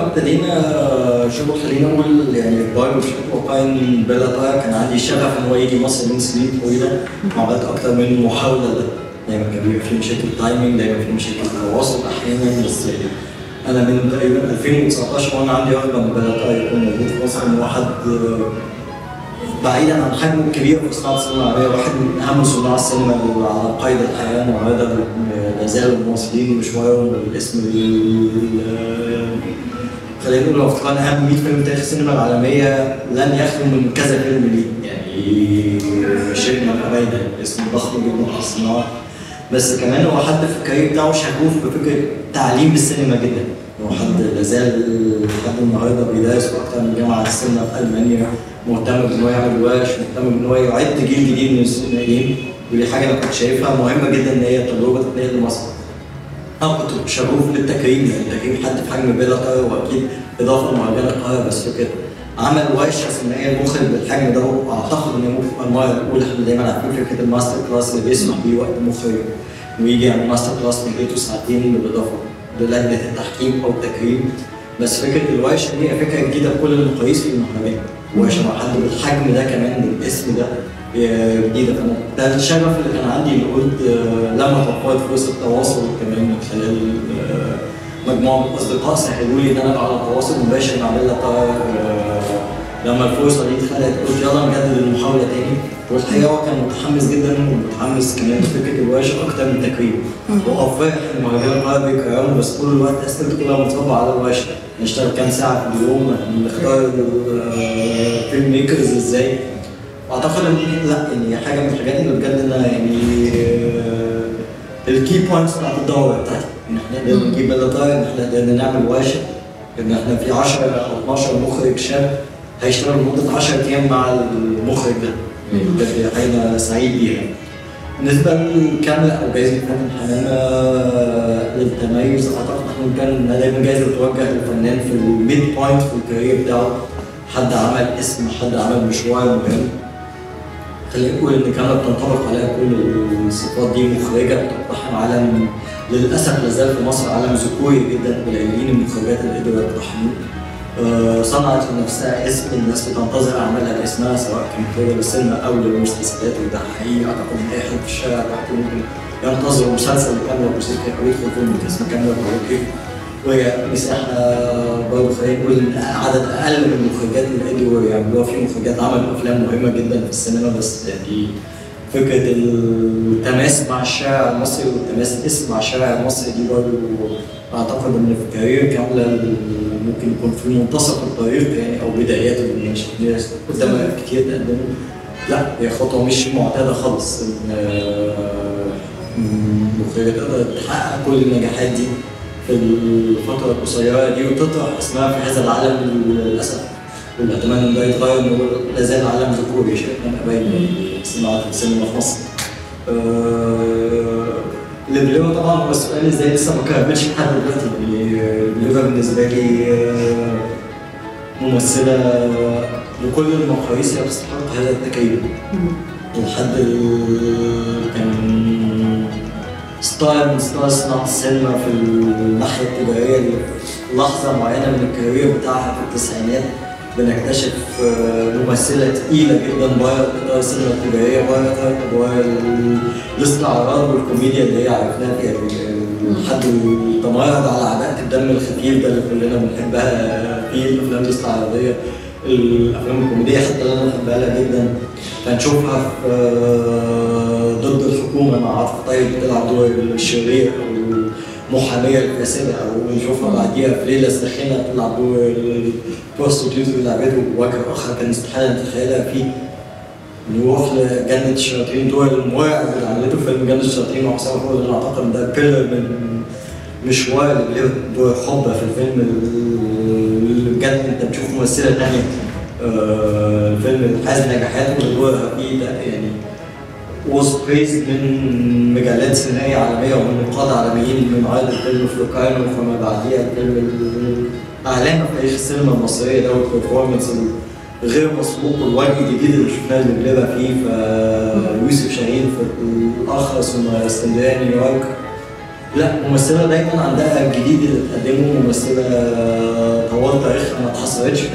ابتدينا شغل خلينا نقول يعني بايو بشكل واقعي ان بيلا طاير كان عندي شغف ان هو يجي مصر من سنين طويله عملت اكتر من محاوله لده دايما كان بيبقى في مشاكل تايمنج دايما في مشاكل تواصل احيانا بس انا من تقريبا 2019 وانا عندي رغبه ان بيلا طاير يكون موجود في مصر ان هو حد بعيدا عن حجمه الكبير في صناعه السينما العربيه واحد من اهم صناع السينما اللي على قيد الحياه وهذا لا زال المواصلين مشوارهم بالاسم خلينا نقول لو افتكرنا اهم 100 فيلم تاريخ السينما العالميه لن يخلو من كذا فيلم ليه يعني شئنا ام ابينا اسم ضخم جدا في الصناعه بس كمان هو حد في الكارير بتاعه شغوف بفكره تعليم السينما جدا هو حد لا زال لحد النهارده بيدرس في اكتر من جامعه السينما في المانيا مهتم بان هو يعمل ورش مهتم بان هو يعد جيل جديد من السينمائيين ودي حاجه انا كنت شايفها مهمه جدا ان هي تجربه تتنقل لمصر. انا كنت شغوف بالتكريم يعني تكريم حد في حجم بيلا طاير واكيد اضافه لمهرجان القاهره بس فكره عمل ورشه سينمائيه مخرج بالحجم ده واعتقد ان ممكن تبقى المره الاولى احنا دايما عارفين فكره الماستر كلاس اللي بيسمح بيه وقت مخرج ويجي يعمل ماستر كلاس من بيته ساعتين بالاضافه للجنه التحكيم او التكريم بس فكره الورشه دي هي فكره جديده بكل المقاييس في المهرجان ورشه مع حد بالحجم ده كمان بالاسم ده جديده فانا ده الشغف اللي كان عندي اللي قلت لما توفرت فرصه التواصل كمان من خلال مجموعه من الاصدقاء سهلوا لي ان انا ابقى على تواصل مباشر مع بيلا طاهر لما الفرصه دي اتخلقت قلت يلا نجدد المحاوله تاني والحقيقه هو كان متحمس جدا ومتحمس كمان لفكره الورشه اكتر من التكريم هو فرح ان مهرجان القاهره بيكرمه بس طول الوقت اسئلته كلها متصبه على الورشه نشتغل كام ساعه في اليوم نختار الفيلم ميكرز ازاي واعتقد ان لا يعني حاجه من الحاجات اللي بجد انا يعني الكي بوينتس بتاعت الدوره بتاعتي ان احنا نقدر نجيب بلاتاير ان احنا قدرنا نعمل ورشه ان احنا في 10 او 12 مخرج شاب هيشتغل لمده 10 ايام مع المخرج ده بجد حاجه سعيد بيها بالنسبه للكاميرا او جائزه فن الحمامه للتميز اعتقد احنا كان انها دايما جايزه بتوجه للفنان في الميد بوينت في الكارير بتاعه حد عمل اسم حد عمل مشوار مهم خلينا نقول ان كاميرا بتنطبق عليها كل الصفات دي مخرجه بتقتحم عالم للاسف لا زال في مصر عالم ذكوري جدا قليلين المخرجات اللي قدروا يقتحموه أه صنعت لنفسها اسم الناس بتنتظر اعمالها باسمها سواء كانت للسينما او للمسلسلات وده حقيقي اعتقد ان اي حد في الشارع دلوقتي ممكن ينتظر مسلسل لكاميرا موسيقى او يدخل فيلم باسم كاميرا موسيقى وهي مساحة برضه خلينا نقول عدد أقل من المخرجات اللي قدروا يعملوها في مخرجات عملوا أفلام مهمة جدا في السينما بس يعني فكرة التماس مع الشارع المصري والتماس اسم مع الشارع المصري دي برضه أعتقد إن في كارير كاملة ممكن يكون في منتصف الطريق يعني أو بداياته اللي مش قدامها كتير تقدمه لا هي خطوة مش معتادة خالص إن مخرجة تقدر تحقق كل النجاحات دي في الفترة القصيرة دي وتطرح اسمها في هذا العالم للأسف واللي أتمنى إن ده يتغير إن هو لا زال عالم ذكوري شئنا أم أبينا صناعة السينما في مصر. اللي بليفر طبعا هو السؤال ازاي لسه ما كملش لحد دلوقتي يعني بليفر بالنسبة لي ممثلة لكل المقاييس هي تستحق هذا التكيف. لحد كان ستايل من ستايل صناعة السينما في الناحية التجارية اللي في لحظة معينة من الكارير بتاعها في التسعينات بنكتشف ممثلة تقيلة جدا بره إطار السينما التجارية بره إطار الاستعراض والكوميديا اللي هي عرفناها فيها حد تمرد على عباءة الدم الخفيف ده اللي كلنا بنحبها في الأفلام الاستعراضية الأفلام الكوميدية حتى اللي أنا بحبها لها جدا فنشوفها في ضد الحكومه مع عاطف طيب بتلعب دور الشرير او المحاميه الفاسده او نشوفها بعديها في ليله ساخنه بتلعب دور البروستيتيوت اللي لعبته بوجه اخر كان استحاله نتخيلها فيه نروح لجنة الشياطين دور المرعب اللي عملته فيلم جنة الشياطين مع حسام فوزي انا اعتقد ان ده بيلر من مشوار اللي ليه دور حب في الفيلم اللي بجد انت بتشوف ممثلة تانية الفيلم اللي حاز نجاحات ودورها فيه ده يعني was praised من مجلات سينمائية عالمية ومن نقاد عالميين من عرض الفيلم في لوكاينو فما بعديها الفيلم أعلان في تاريخ السينما المصرية ده والبرفورمانس غير مسبوق والوجه الجديد اللي شفناه لبلبة فيه فيوسف شاهين في الأخرس ثم اسكندرية نيويورك لا ممثلة دايما عندها الجديد اللي بتقدمه ممثلة طوال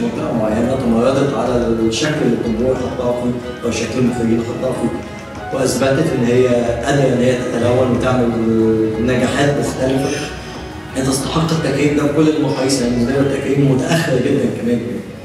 منطقه معينه تمردت على الشكل اللي الجمهور حطها فيه او شكل المخرجين حطها فيه واثبتت ان هي قادره ان هي تتلون وتعمل نجاحات مختلفه هي تستحق التكريم ده بكل المقاييس يعني بالنسبه لي التكريم متاخر جدا كمان